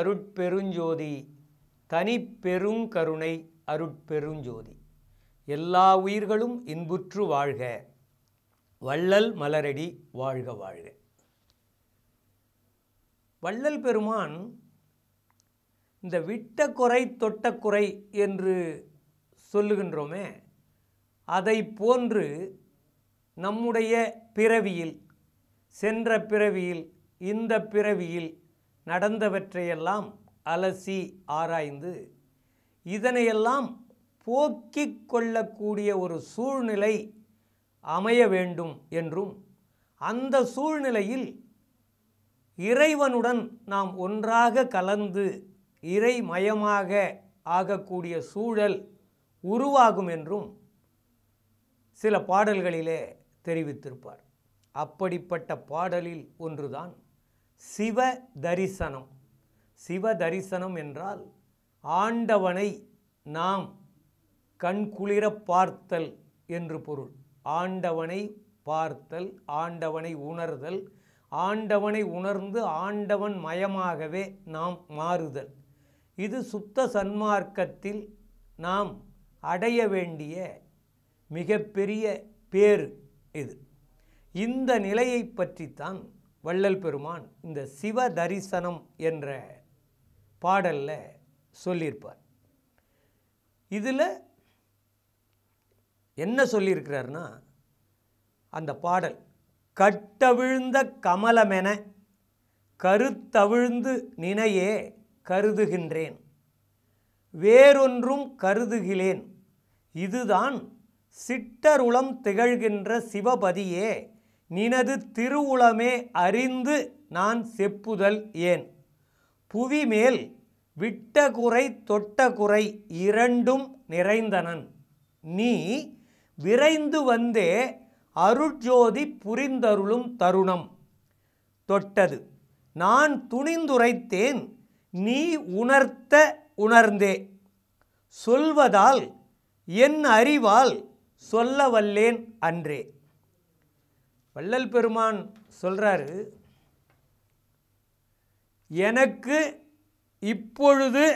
அருட்பெருஞ்சோதி தனிப்பெருங்கருணை அருட்பெருஞ்சோதி எல்லா உயிர்களும் இன்புற்று வாழ்க வள்ளல் மலரடி வாழ்க வாழ்க வள்ளல் பெருமான் இந்த விட்ட குறை தொட்ட குறை என்று சொல்லுகின்றோமே அதை போன்று நம்முடைய பிறவியில் சென்ற பிறவியில் இந்த பிறவியில் நடந்தவற்றையெல்லாம் அலசி ஆராய்ந்து இதனையெல்லாம் போக்கிக் கொள்ளக்கூடிய ஒரு சூழ்நிலை அமைய வேண்டும் என்றும் அந்த சூழ்நிலையில் இறைவனுடன் நாம் ஒன்றாக கலந்து இறைமயமாக ஆகக்கூடிய சூழல் உருவாகும் என்றும் சில பாடல்களிலே தெரிவித்திருப்பார் அப்படிப்பட்ட பாடலில் ஒன்றுதான் சிவ தரிசனம் சிவ தரிசனம் என்றால் ஆண்டவனை நாம் கண்குளிர பார்த்தல் என்று பொருள் ஆண்டவனை பார்த்தல் ஆண்டவனை உணர்தல் ஆண்டவனை உணர்ந்து ஆண்டவன் மயமாகவே நாம் மாறுதல் இது சுத்த சன்மார்க்கத்தில் நாம் அடைய வேண்டிய மிகப்பெரிய பேர் இது இந்த நிலையை பற்றித்தான் வள்ளல் பெருமான் இந்த சிவ தரிசனம் என்ற பாடலில் சொல்லியிருப்பார் இதில் என்ன சொல்லியிருக்கிறார்னா அந்த பாடல் கட்டவிழ்ந்த கமலமென கருத்தவிழ்ந்து நினையே கருதுகின்றேன் வேறொன்றும் கருதுகிலேன் இதுதான் சிட்டருளம் திகழ்கின்ற சிவபதியே நினது திருவுளமே அறிந்து நான் செப்புதல் ஏன் புவிமேல் விட்ட குறை தொட்ட குறை இரண்டும் நிறைந்தனன் நீ விரைந்து வந்தே அருட்ஜோதி புரிந்தருளும் தருணம் தொட்டது நான் துணிந்துரைத்தேன் நீ உணர்த்த உணர்ந்தே சொல்வதால் என் அறிவால் சொல்ல வல்லேன் அன்றே வள்ளல் பெருமான் சொல்றாரு எனக்கு இப்பொழுது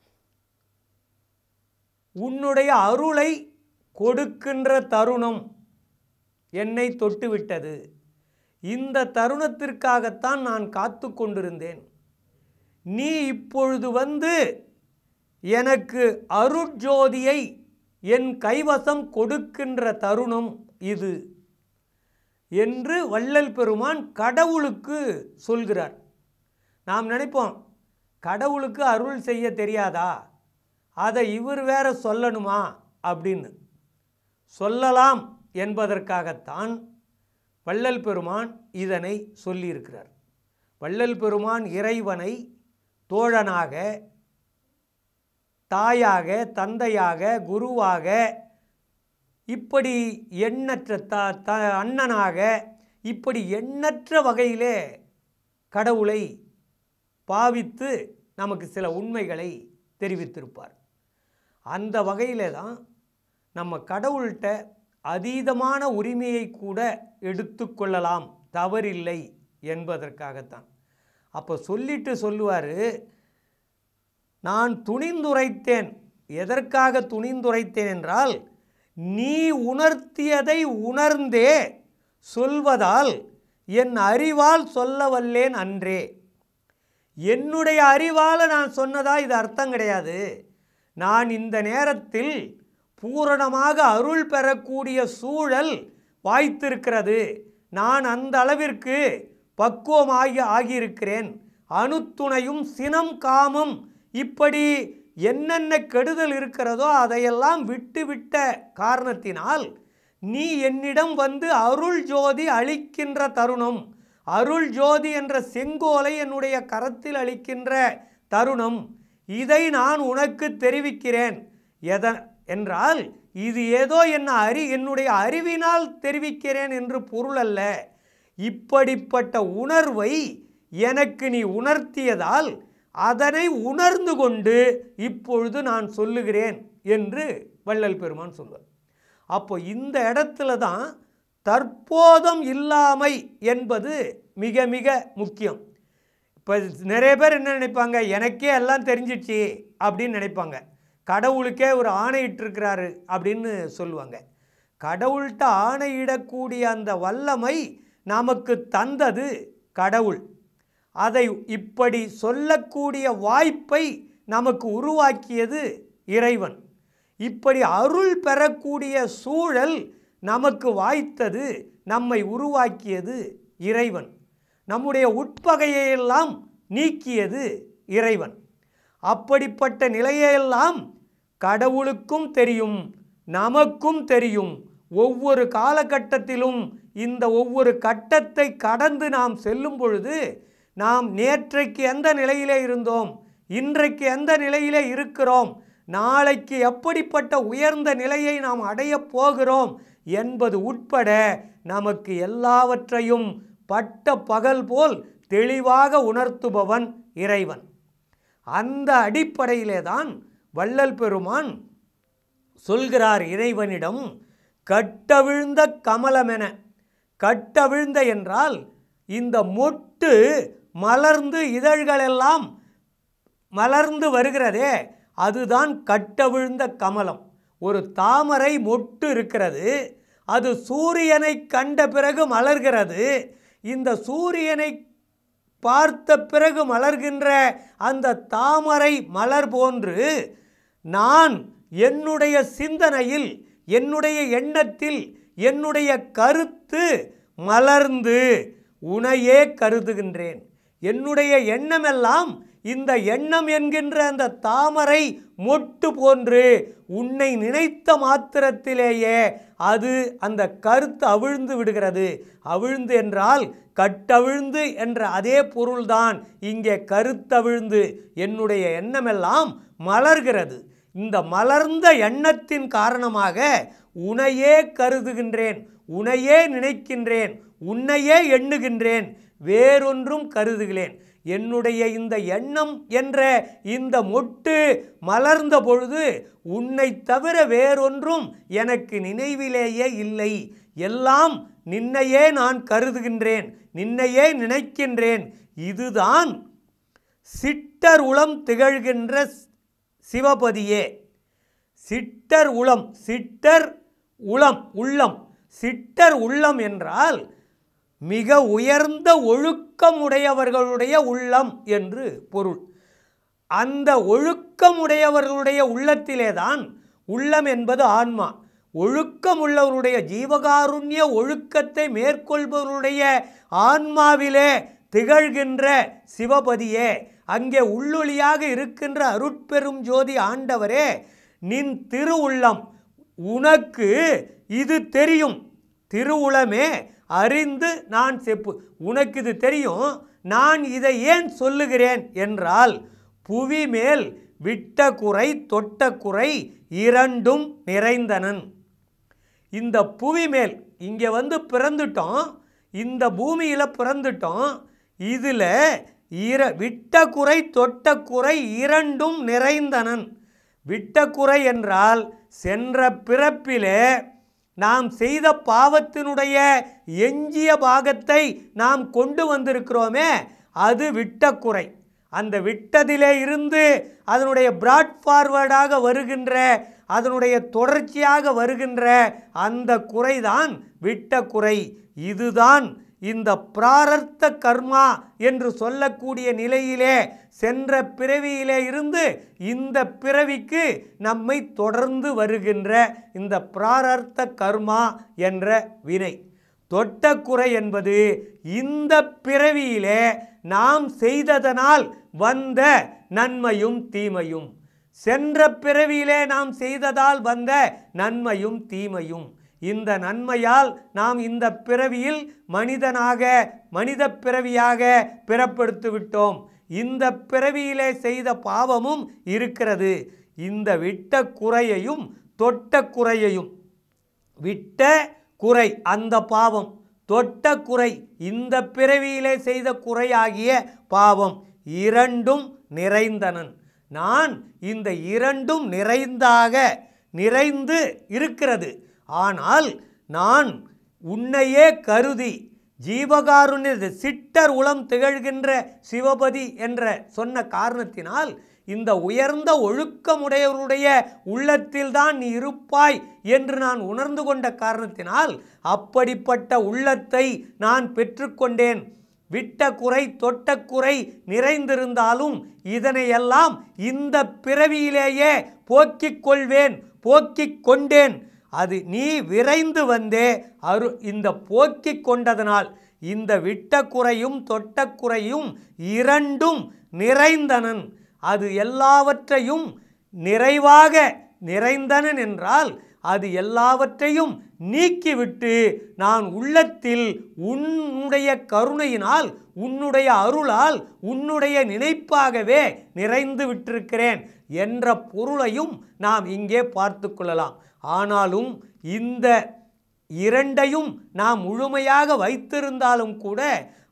உன்னுடைய அருளை கொடுக்கின்ற தருணம் என்னை தொட்டுவிட்டது இந்த தருணத்திற்காகத்தான் நான் காத்து கொண்டிருந்தேன் நீ இப்பொழுது வந்து எனக்கு அருட்ஜோதியை என் கைவசம் கொடுக்கின்ற தருணம் இது என்று வள்ளல் பெருமான் கடவுளுக்கு சொல்கிறார் நாம் நினைப்போம் கடவுளுக்கு அருள் செய்ய தெரியாதா அதை இவர் வேற சொல்லணுமா அப்படின்னு சொல்லலாம் என்பதற்காகத்தான் வள்ளல் பெருமான் இதனை சொல்லியிருக்கிறார் வள்ளல் பெருமான் இறைவனை தோழனாக தாயாக தந்தையாக குருவாக இப்படி எண்ணற்ற த த அண்ணனாக இப்படி எண்ணற்ற வகையிலே கடவுளை பாவித்து நமக்கு சில உண்மைகளை தெரிவித்திருப்பார் அந்த வகையிலே தான் நம்ம கடவுள்கிட்ட அதீதமான உரிமையை கூட எடுத்துக்கொள்ளலாம் தவறில்லை என்பதற்காகத்தான் அப்போ சொல்லிட்டு சொல்லுவார் நான் துணிந்துரைத்தேன் எதற்காக துணிந்துரைத்தேன் என்றால் நீ உணர்த்தியதை உணர்ந்தே சொல்வதால் என் அறிவால் சொல்ல வல்லேன் அன்றே என்னுடைய அறிவால் நான் சொன்னதா இது அர்த்தம் கிடையாது நான் இந்த நேரத்தில் பூரணமாக அருள் பெறக்கூடிய சூழல் வாய்த்திருக்கிறது நான் அந்த அளவிற்கு பக்குவமாகி ஆகியிருக்கிறேன் அணுத்துணையும் சினம் காமம் இப்படி என்னென்ன கெடுதல் இருக்கிறதோ அதையெல்லாம் விட்டுவிட்ட காரணத்தினால் நீ என்னிடம் வந்து அருள் ஜோதி அளிக்கின்ற தருணம் அருள் ஜோதி என்ற செங்கோலை என்னுடைய கரத்தில் அளிக்கின்ற தருணம் இதை நான் உனக்கு தெரிவிக்கிறேன் எத என்றால் இது ஏதோ என்ன அறி என்னுடைய அறிவினால் தெரிவிக்கிறேன் என்று பொருள் அல்ல இப்படிப்பட்ட உணர்வை எனக்கு நீ உணர்த்தியதால் அதனை உணர்ந்து கொண்டு இப்பொழுது நான் சொல்லுகிறேன் என்று வள்ளல் பெருமான் சொல்வார் அப்போ இந்த இடத்துல தான் தற்போதம் இல்லாமை என்பது மிக மிக முக்கியம் இப்போ இப்போ நிறைய பேர் என்ன நினைப்பாங்க எனக்கே எல்லாம் தெரிஞ்சிடுச்சு அப்படின்னு நினைப்பாங்க கடவுளுக்கே ஒரு ஆணையிட்டிருக்கிறாரு அப்படின்னு சொல்லுவாங்க கடவுள்கிட்ட ஆணையிடக்கூடிய அந்த வல்லமை நமக்கு தந்தது கடவுள் அதை இப்படி சொல்லக்கூடிய வாய்ப்பை நமக்கு உருவாக்கியது இறைவன் இப்படி அருள் பெறக்கூடிய சூழல் நமக்கு வாய்த்தது நம்மை உருவாக்கியது இறைவன் நம்முடைய உட்பகையெல்லாம் நீக்கியது இறைவன் அப்படிப்பட்ட நிலையெல்லாம் கடவுளுக்கும் தெரியும் நமக்கும் தெரியும் ஒவ்வொரு காலகட்டத்திலும் இந்த ஒவ்வொரு கட்டத்தை கடந்து நாம் செல்லும் பொழுது நாம் நேற்றைக்கு எந்த நிலையிலே இருந்தோம் இன்றைக்கு எந்த நிலையிலே இருக்கிறோம் நாளைக்கு எப்படிப்பட்ட உயர்ந்த நிலையை நாம் அடையப் போகிறோம் என்பது உட்பட நமக்கு எல்லாவற்றையும் பட்ட பகல் போல் தெளிவாக உணர்த்துபவன் இறைவன் அந்த அடிப்படையிலே தான் வள்ளல் பெருமான் சொல்கிறார் இறைவனிடம் கட்டவிழ்ந்த கமலமென கட்டவிழ்ந்த என்றால் இந்த மொட்டு மலர்ந்து இதழ்களெல்லாம் மலர்ந்து வருகிறதே அதுதான் கட்டவிழ்ந்த கமலம் ஒரு தாமரை மொட்டு இருக்கிறது அது சூரியனை கண்ட பிறகு மலர்கிறது இந்த சூரியனை பார்த்த பிறகு மலர்கின்ற அந்த தாமரை மலர் போன்று நான் என்னுடைய சிந்தனையில் என்னுடைய எண்ணத்தில் என்னுடைய கருத்து மலர்ந்து உனையே கருதுகின்றேன் என்னுடைய எண்ணமெல்லாம் இந்த எண்ணம் என்கின்ற அந்த தாமரை மொட்டு போன்று உன்னை நினைத்த மாத்திரத்திலேயே அது அந்த கருத்து அவிழ்ந்து விடுகிறது அவிழ்ந்து என்றால் கட்டவிழ்ந்து என்ற அதே பொருள்தான் இங்கே கருத்தவிழ்ந்து என்னுடைய எண்ணமெல்லாம் மலர்கிறது இந்த மலர்ந்த எண்ணத்தின் காரணமாக உனையே கருதுகின்றேன் உனையே நினைக்கின்றேன் உன்னையே எண்ணுகின்றேன் வேறொன்றும் கருதுகிறேன் என்னுடைய இந்த எண்ணம் என்ற இந்த மொட்டு மலர்ந்த பொழுது உன்னை தவிர வேறொன்றும் எனக்கு நினைவிலேயே இல்லை எல்லாம் நின்னையே நான் கருதுகின்றேன் நின்னையே நினைக்கின்றேன் இதுதான் சிட்டர் உளம் திகழ்கின்ற சிவபதியே சிட்டர் உளம் சிட்டர் உளம் உள்ளம் சிட்டர் உள்ளம் என்றால் மிக உயர்ந்த ஒழுக்கமுடையவர்களுடைய உள்ளம் என்று பொருள் அந்த ஒழுக்கமுடையவர்களுடைய உள்ளத்திலே தான் உள்ளம் என்பது ஆன்மா ஒழுக்கமுள்ளவருடைய ஜீவகாருண்ய ஒழுக்கத்தை மேற்கொள்பவருடைய ஆன்மாவிலே திகழ்கின்ற சிவபதியே அங்கே உள்ளொளியாக இருக்கின்ற அருட்பெரும் ஜோதி ஆண்டவரே நின் திருவுள்ளம் உனக்கு இது தெரியும் திருவுளமே அறிந்து நான் செப்பு உனக்கு இது தெரியும் நான் இதை ஏன் சொல்லுகிறேன் என்றால் புவி மேல் விட்ட குறை தொட்ட குறை இரண்டும் நிறைந்தனன் இந்த புவி மேல் இங்கே வந்து பிறந்துட்டோம் இந்த பூமியில் பிறந்துட்டோம் இதில் இர விட்ட குறை தொட்ட குறை இரண்டும் நிறைந்தனன் விட்ட குறை என்றால் சென்ற பிறப்பிலே நாம் செய்த பாவத்தினுடைய எஞ்சிய பாகத்தை நாம் கொண்டு வந்திருக்கிறோமே அது விட்ட குறை அந்த விட்டதிலே இருந்து அதனுடைய பிராட் ஃபார்வர்டாக வருகின்ற அதனுடைய தொடர்ச்சியாக வருகின்ற அந்த குறைதான் விட்ட குறை இதுதான் இந்த பிராரத்த கர்மா என்று சொல்லக்கூடிய நிலையிலே சென்ற பிறவியிலே இருந்து இந்த பிறவிக்கு நம்மை தொடர்ந்து வருகின்ற இந்த பிராரத்த கர்மா என்ற வினை தொட்ட குறை என்பது இந்த பிறவியிலே நாம் செய்ததனால் வந்த நன்மையும் தீமையும் சென்ற பிறவியிலே நாம் செய்ததால் வந்த நன்மையும் தீமையும் இந்த நன்மையால் நாம் இந்த பிறவியில் மனிதனாக மனித பிறவியாக பிறப்படுத்து விட்டோம் இந்த பிறவியிலே செய்த பாவமும் இருக்கிறது இந்த விட்ட குறையையும் தொட்ட குறையையும் விட்ட குறை அந்த பாவம் தொட்ட குறை இந்த பிறவியிலே செய்த குறையாகிய பாவம் இரண்டும் நிறைந்தனன் நான் இந்த இரண்டும் நிறைந்தாக நிறைந்து இருக்கிறது ஆனால் நான் உன்னையே கருதி ஜீவகாருண்ய சிட்டர் உளம் திகழ்கின்ற சிவபதி என்ற சொன்ன காரணத்தினால் இந்த உயர்ந்த ஒழுக்கமுடையவருடைய உள்ளத்தில்தான் நீ இருப்பாய் என்று நான் உணர்ந்து கொண்ட காரணத்தினால் அப்படிப்பட்ட உள்ளத்தை நான் பெற்றுக்கொண்டேன் விட்ட குறை தொட்ட குறை நிறைந்திருந்தாலும் இதனையெல்லாம் இந்த பிறவியிலேயே போக்கிக் கொள்வேன் போக்கிக் கொண்டேன் அது நீ விரைந்து வந்தே அரு இந்த போக்கிக் கொண்டதனால் இந்த விட்ட குறையும் தொட்ட குறையும் இரண்டும் நிறைந்தனன் அது எல்லாவற்றையும் நிறைவாக நிறைந்தனன் என்றால் அது எல்லாவற்றையும் நீக்கிவிட்டு நான் உள்ளத்தில் உன்னுடைய கருணையினால் உன்னுடைய அருளால் உன்னுடைய நினைப்பாகவே நிறைந்து விட்டிருக்கிறேன் என்ற பொருளையும் நாம் இங்கே பார்த்து கொள்ளலாம் ஆனாலும் இந்த இரண்டையும் நாம் முழுமையாக வைத்திருந்தாலும் கூட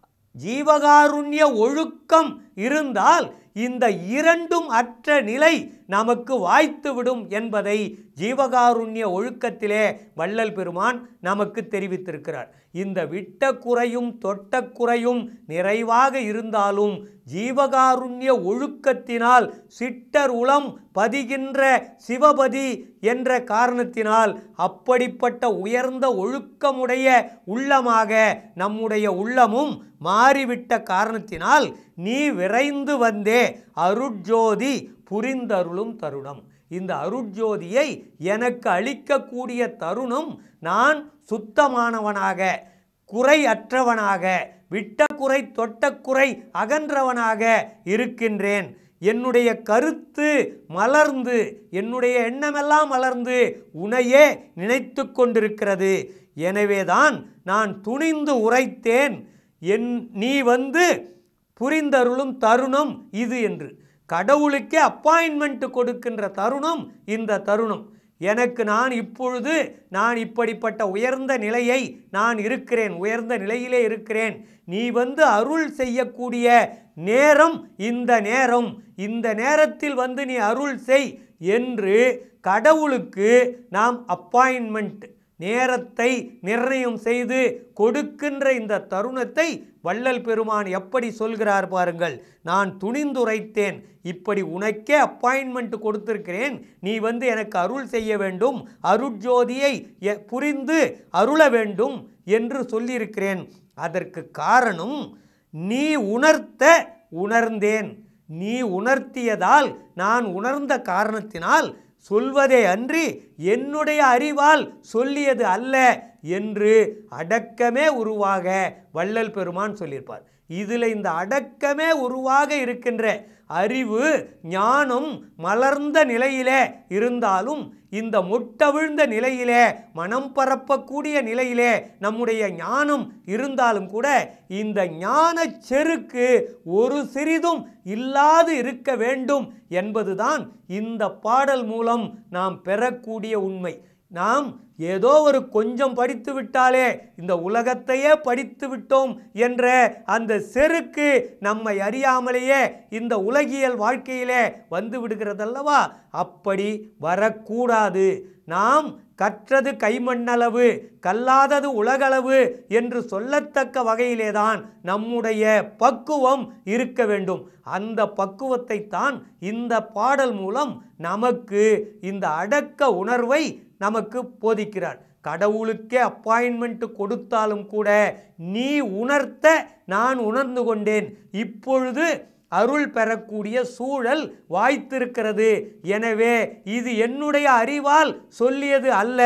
ஜீவகாருண்ய ஒழுக்கம் இருந்தால் இந்த இரண்டும் அற்ற நிலை நமக்கு வாய்த்துவிடும் என்பதை ஜீவகாருண்ய ஒழுக்கத்திலே வள்ளல் பெருமான் நமக்கு தெரிவித்திருக்கிறார் இந்த விட்ட குறையும் தொட்ட குறையும் நிறைவாக இருந்தாலும் ஜீவகாருண்ய ஒழுக்கத்தினால் சிட்டர் உளம் பதிகின்ற சிவபதி என்ற காரணத்தினால் அப்படிப்பட்ட உயர்ந்த ஒழுக்கமுடைய உள்ளமாக நம்முடைய உள்ளமும் மாறிவிட்ட காரணத்தினால் நீ விரைந்து வந்தே அருட்ஜோதி புரிந்தருளும் தருணம் இந்த அருட்ஜோதியை எனக்கு அளிக்கக்கூடிய தருணம் நான் சுத்தமானவனாக குறை அற்றவனாக விட்ட குறை தொட்ட குறை அகன்றவனாக இருக்கின்றேன் என்னுடைய கருத்து மலர்ந்து என்னுடைய எண்ணமெல்லாம் மலர்ந்து உனையே நினைத்து கொண்டிருக்கிறது எனவேதான் நான் துணிந்து உரைத்தேன் என் நீ வந்து புரிந்தருளும் தருணம் இது என்று கடவுளுக்கே அப்பாயின்மெண்ட் கொடுக்கின்ற தருணம் இந்த தருணம் எனக்கு நான் இப்பொழுது நான் இப்படிப்பட்ட உயர்ந்த நிலையை நான் இருக்கிறேன் உயர்ந்த நிலையிலே இருக்கிறேன் நீ வந்து அருள் செய்யக்கூடிய நேரம் இந்த நேரம் இந்த நேரத்தில் வந்து நீ அருள் செய் என்று கடவுளுக்கு நாம் அப்பாயின்மெண்ட் நேரத்தை நிர்ணயம் செய்து கொடுக்கின்ற இந்த தருணத்தை வள்ளல் பெருமான் எப்படி சொல்கிறார் பாருங்கள் நான் துணிந்துரைத்தேன் இப்படி உனக்கே அப்பாயின்மெண்ட் கொடுத்திருக்கிறேன் நீ வந்து எனக்கு அருள் செய்ய வேண்டும் அருட்ஜோதியை எ- புரிந்து அருள வேண்டும் என்று சொல்லியிருக்கிறேன் அதற்கு காரணம் நீ உணர்த்த உணர்ந்தேன் நீ உணர்த்தியதால் நான் உணர்ந்த காரணத்தினால் சொல்வதே அன்றி என்னுடைய அறிவால் சொல்லியது அல்ல என்று அடக்கமே உருவாக வள்ளல் பெருமான் சொல்லியிருப்பார் இதில் இந்த அடக்கமே உருவாக இருக்கின்ற அறிவு ஞானம் மலர்ந்த நிலையிலே இருந்தாலும் இந்த முட்டவிழ்ந்த நிலையிலே மனம் பரப்பக்கூடிய நிலையிலே நம்முடைய ஞானம் இருந்தாலும் கூட இந்த ஞான செருக்கு ஒரு சிறிதும் இல்லாது இருக்க வேண்டும் என்பதுதான் இந்த பாடல் மூலம் நாம் பெறக்கூடிய உண்மை நாம் ஏதோ ஒரு கொஞ்சம் படித்து விட்டாலே இந்த உலகத்தையே படித்து விட்டோம் என்ற அந்த செருக்கு நம்மை அறியாமலேயே இந்த உலகியல் வாழ்க்கையிலே வந்து விடுகிறதல்லவா அப்படி வரக்கூடாது நாம் கற்றது கைமண்ணளவு கல்லாதது உலகளவு என்று சொல்லத்தக்க வகையிலேதான் நம்முடைய பக்குவம் இருக்க வேண்டும் அந்த பக்குவத்தை தான் இந்த பாடல் மூலம் நமக்கு இந்த அடக்க உணர்வை நமக்கு போதிக்கிறார் கடவுளுக்கே அப்பாயின்மெண்ட் கொடுத்தாலும் கூட நீ உணர்த்த நான் உணர்ந்து கொண்டேன் இப்பொழுது அருள் பெறக்கூடிய சூழல் வாய்த்திருக்கிறது எனவே இது என்னுடைய அறிவால் சொல்லியது அல்ல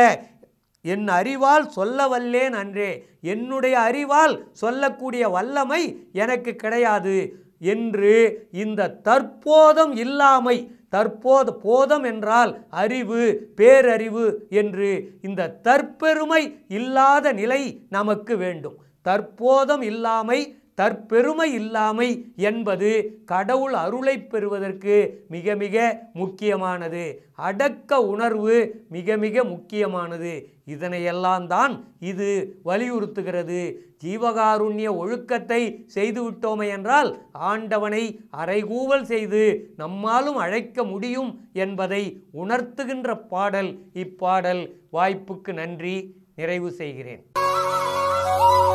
என் அறிவால் சொல்ல வல்லேன் அன்றே என்னுடைய அறிவால் சொல்லக்கூடிய வல்லமை எனக்கு கிடையாது என்று இந்த தற்போதம் இல்லாமை தற்போது போதம் என்றால் அறிவு பேரறிவு என்று இந்த தற்பெருமை இல்லாத நிலை நமக்கு வேண்டும் தற்போதம் இல்லாமை தற்பெருமை இல்லாமை என்பது கடவுள் அருளை பெறுவதற்கு மிக மிக முக்கியமானது அடக்க உணர்வு மிக மிக முக்கியமானது இதனையெல்லாம் தான் இது வலியுறுத்துகிறது ஜீவகாருண்ய ஒழுக்கத்தை செய்துவிட்டோமே என்றால் ஆண்டவனை அறைகூவல் செய்து நம்மாலும் அழைக்க முடியும் என்பதை உணர்த்துகின்ற பாடல் இப்பாடல் வாய்ப்புக்கு நன்றி நிறைவு செய்கிறேன்